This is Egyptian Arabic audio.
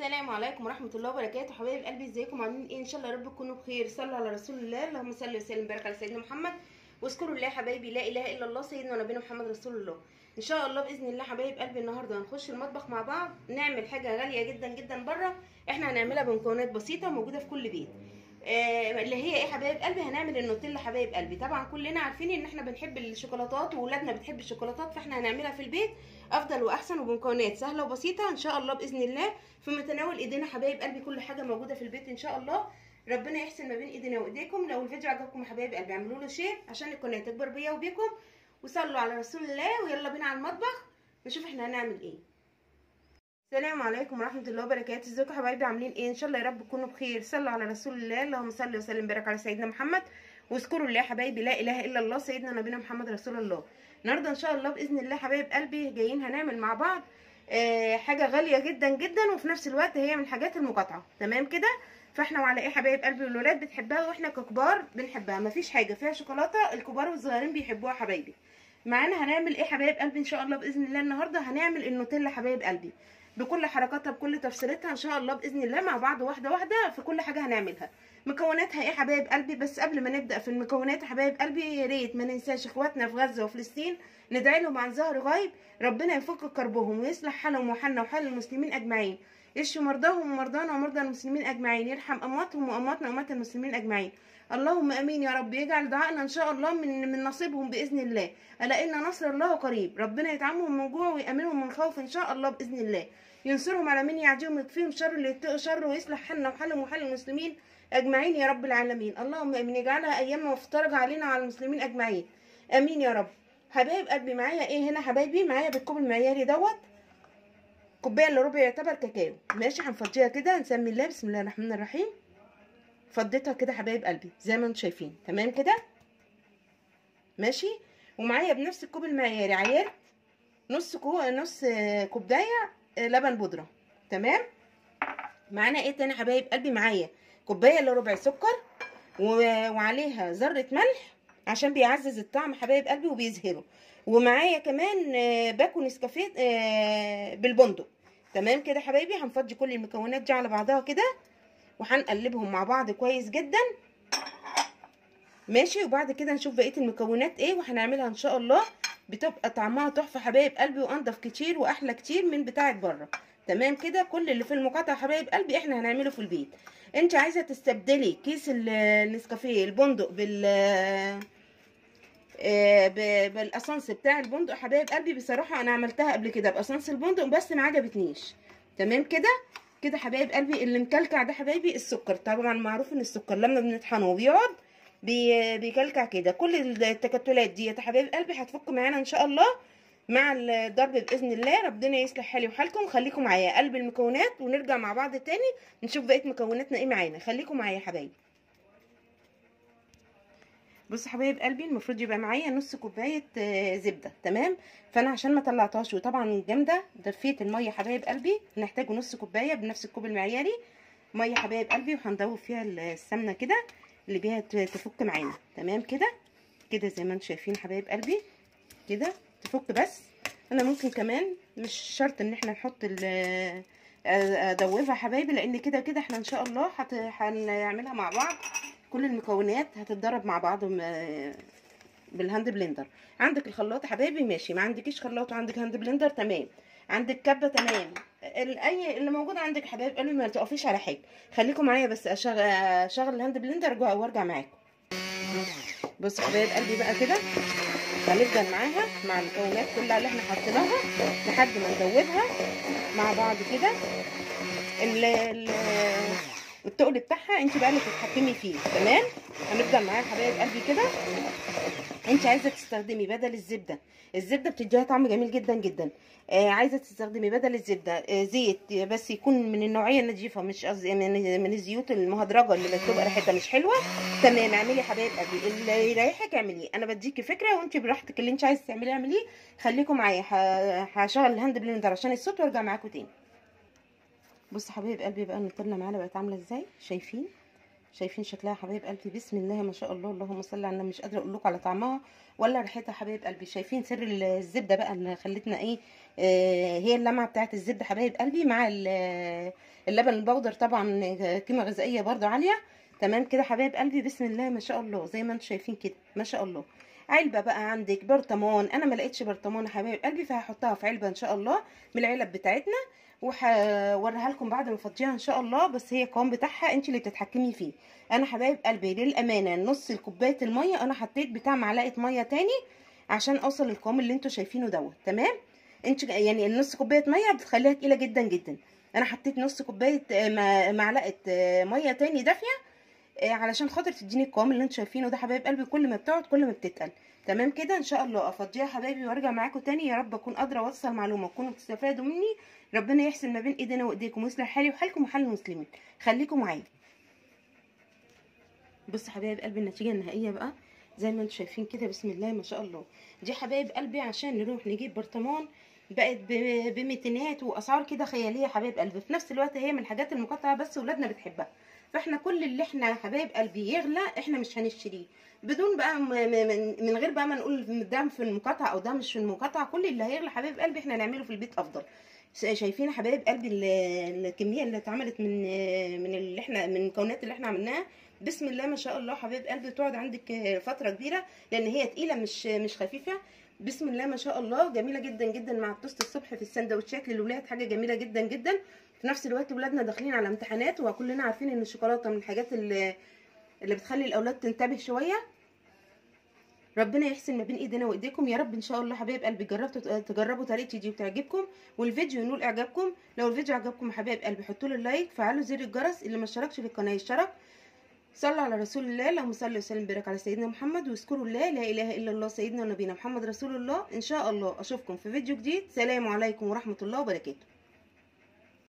السلام عليكم ورحمة الله وبركاته حبايب قلبي ازيكم عاملين ايه ان شاء الله يا رب تكونوا بخير صلوا على رسول الله اللهم صل وسلم وبارك على سيدنا محمد واذكروا الله حبايبي لا اله الا الله سيدنا ونبينا محمد رسول الله ان شاء الله باذن الله حبايب قلبي النهارده هنخش المطبخ مع بعض نعمل حاجه غاليه جدا جدا بره احنا هنعملها بمكونات بسيطه موجوده في كل بيت آه اللي هي ايه حبايب قلبي هنعمل النوتيلا حبايب قلبي طبعا كلنا عارفين ان احنا بنحب الشوكولاتات واولادنا بتحب الشوكولاتات فاحنا هنعملها في البيت افضل واحسن وبمكونات سهله وبسيطه ان شاء الله باذن الله في متناول ايدينا حبايب قلبي كل حاجه موجوده في البيت ان شاء الله ربنا يحسن ما بين ايدينا وايديكم لو الفيديو عجبكم يا حبايب قلبي اعملوا له شير عشان القناه تكبر بيا وبيكم وصلوا على رسول الله ويلا بينا على المطبخ نشوف احنا هنعمل ايه السلام عليكم ورحمه الله وبركاته ازيكم يا حبايبي عاملين ايه ان شاء الله يا رب تكونوا بخير صلوا على رسول الله اللهم صل وسلم وبارك على سيدنا محمد واذكروا الله حبايبي لا اله الا الله سيدنا نبينا محمد رسول الله النهارده ان شاء الله باذن الله حبايب قلبي جايين هنعمل مع بعض آه حاجه غاليه جدا جدا وفي نفس الوقت هي من الحاجات المقاطعه تمام كده فاحنا وعلى ايه حبايب قلبي الولاد بتحبها واحنا ككبار بنحبها مفيش حاجه فيها شوكولاته الكبار والصغيرين بيحبوها حبايبي معانا هنعمل ايه حبايب قلبي ان شاء الله باذن الله النهارده هنعمل النوتيلا حبايب قلبي بكل حركاتها بكل تفصيلاتها ان شاء الله باذن الله مع بعض واحده واحده في كل حاجه هنعملها مكوناتها ايه حبايب قلبي بس قبل ما نبدا في المكونات حبايب قلبي يا ريت ما ننساش اخواتنا في غزه وفلسطين ندعي لهم عن ظهر غايب ربنا يفك كربهم ويصلح حالهم وحالنا وحال المسلمين اجمعين يشفي مرضاهم ومرضانا ومرضى المسلمين اجمعين يرحم امواتهم وامواتنا واموات المسلمين اجمعين اللهم امين يا رب يجعل دعائنا ان شاء الله من من نصيبهم باذن الله الا ان نصر الله قريب ربنا يطعمهم من جوع ويامنهم من خوف ان شاء الله باذن الله ينصرهم على من يعديهم ويكفيهم شر اللي يتقوا شر ويصلح حالنا وحالهم وحال المسلمين اجمعين يا رب العالمين اللهم امين يجعلها ايام مفترجه علينا وعلى المسلمين اجمعين امين يا رب حبايب قلبي معايا ايه هنا حبايبي معايا بالكوب المعياري دوت كوبايه الا ربع يعتبر كاكاو ماشي هنفضيها كده نسمي الله بسم الله الرحمن الرحيم فضيتها كده حبايب قلبي زي ما انتم شايفين تمام كده ماشي ومعايا بنفس الكوب المعياري عيار نص كو نص كوبايه لبن بودره تمام معانا ايه تاني حبايب قلبي معايا كوبايه الا ربع سكر وعليها ذره ملح عشان بيعزز الطعم حبايب قلبي وبيزهره ومعايا كمان باكو نسكافيه بالبندق تمام كده حبايبي هنفضي كل المكونات دي على بعضها كده وهنقلبهم مع بعض كويس جدا ماشي وبعد كده نشوف بقيه المكونات ايه وهنعملها ان شاء الله بتبقى طعمها تحفه حبايب قلبي وانضف كتير واحلى كتير من بتاعه بره تمام كده كل اللي في المقاطعه حبايب قلبي احنا هنعمله في البيت انت عايزه تستبدلي كيس النسكافيه البندق بال بالاسانس بتاع البندق حبايب قلبي بصراحه انا عملتها قبل كده باسانس البندق بس ما عجبتنيش تمام كده كده حبايب قلبي اللي مكلكع ده حبايبي السكر طبعا معروف ان السكر لما بنطحنه وبيقعد بي بيكلكع كده كل التكتلات دي يا حبايب قلبي هتفك معانا ان شاء الله مع الضرب باذن الله ربنا يصلح حالي وحالكم خليكم معايا قلب المكونات ونرجع مع بعض تاني نشوف بقيه مكوناتنا ايه معانا خليكم معايا يا حبايبي بصوا حبايب قلبي المفروض يبقى معايا نص كوبايه زبده تمام فانا عشان ما طلعتهاش وطبعا جامده دفيت الميه حبايب قلبي نحتاج نص كوبايه بنفس الكوب المعياري ميه حبايب قلبي وهندوب فيها السمنه كده اللي بيها تفك معانا تمام كده كده زي ما انتم شايفين حبايب قلبي كده تفك بس انا ممكن كمان مش شرط ان احنا نحط ادوبها حبايبي لان كده كده احنا ان شاء الله هنعملها مع بعض كل المكونات هتتضرب مع بعض بالهاند بلندر عندك الخلاط حبايبي ماشي ما عندكيش خلاط وعندك هاند بلندر تمام عندك كبه تمام اي اللي موجود عندك حبايب قلبي ما تقفيش على حاجه خليكم معايا بس اشغل اشغل الهاند بلندر وارجع معاكم بصوا حبايب قلبي بقى كده هنفضل معاها مع المكونات كلها اللي احنا حطيناها لحد ما ندوبها مع بعض كده التقل بتاعها انت بقى اللي تتحكمي فيه تمام هنفضل معاها حبايب قلبي كده انت عايزه تستخدمي بدل الزبده الزبده بتديها طعم جميل جدا جدا آه عايزه تستخدمي بدل الزبده آه زيت بس يكون من النوعيه النظيفه مش قصدي من, من الزيوت المهدرجه اللي بتبقى ريحتها مش حلوه تمام اعملي يا حبايب قلبي اللي يريحك اعمليه انا بديكي فكره وانت براحتك اللي انت عايزه تعمليه اعمليه خليكم معايا هشغل الهاند بلندر عشان الصوت وارجع معاكم تاني بصوا حبايب قلبي بقى النوتيلا معانا بقت عامله ازاي شايفين شايفين شكلها حبايب قلبي بسم الله ما شاء الله اللهم صل على النبي مش قادره اقول لكم على طعمها ولا ريحتها حبايب قلبي شايفين سر الزبده بقى اللي خلتنا ايه آه هي اللمعه بتاعت الزبده حبايب قلبي مع اللبن البودر طبعا قيمه غذائيه برضو عاليه تمام كده حبايب قلبي بسم الله ما شاء الله زي ما انتم شايفين كده ما شاء الله علبه بقى عندك برطمان انا ما لقيتش برطمان يا حبايب قلبي فهحطها في علبه ان شاء الله من العلب بتاعتنا وهوريها لكم بعد ما افضيها ان شاء الله بس هي القوام بتاعها انت اللي بتتحكمي فيه انا حبايب قلبي للامانه نص الكوبايه الميه انا حطيت بتاع معلقه ميه تاني عشان اوصل للقوام اللي انتوا شايفينه دوت تمام انت يعني النص كوبايه ميه بتخليها تقيله جدا جدا انا حطيت نص كوبايه معلقه ميه تاني دافيه علشان خاطر تديني القوام اللي انتوا شايفينه ده حبايب قلبي كل ما بتقعد كل ما بتتقل تمام كده ان شاء الله افضيها حبايبي وارجع معاكم تاني يا رب اكون قادره اوصل معلومه تكونوا بتستفادوا مني ربنا يحسن ما بين ايدينا وايديكم ويصلح حالي وحالكم وحال المسلمين خليكم معايا بص حبايب قلبي النتيجه النهائيه بقى زي ما انتم شايفين كده بسم الله ما شاء الله دي حبايب قلبي عشان نروح نجيب برطمان بقت بميتينات واسعار كده خياليه حبايب قلبي في نفس الوقت هي من الحاجات المقاطعه بس ولادنا بتحبها فاحنا كل اللي احنا حبايب قلبي يغلى احنا مش هنشتريه بدون بقى من غير بقى ما نقول ده في المقاطعه او ده مش في المقاطعه كل اللي هيغلى حبايب قلبي احنا نعمله في البيت افضل شايفين حبايب قلبي الكميه اللي اتعملت من من اللي احنا من المكونات اللي احنا عملناها بسم الله ما شاء الله حبايب قلبي تقعد عندك فتره كبيره لان هي تقيله مش مش خفيفه بسم الله ما شاء الله جميله جدا جدا مع التوست الصبح في السندوتشات للولاد حاجه جميله جدا جدا في نفس الوقت ولادنا داخلين على امتحانات وكلنا عارفين ان الشوكولاته من الحاجات اللي اللي بتخلي الاولاد تنتبه شويه ربنا يحسن ما بين ايدينا وايديكم يا رب ان شاء الله حبايب قلبي جربتوا تجربوا طريقتي دي وتعجبكم والفيديو ينول اعجابكم لو الفيديو عجبكم يا حبايب قلبي حطوا له لايك فعلوا زر الجرس اللي ما اشتركش في القناه يشترك صلوا على رسول الله اللهم صل وسلم وبارك على سيدنا محمد واذكروا الله لا اله الا الله سيدنا ونبينا محمد رسول الله ان شاء الله اشوفكم في فيديو جديد سلام عليكم ورحمه الله وبركاته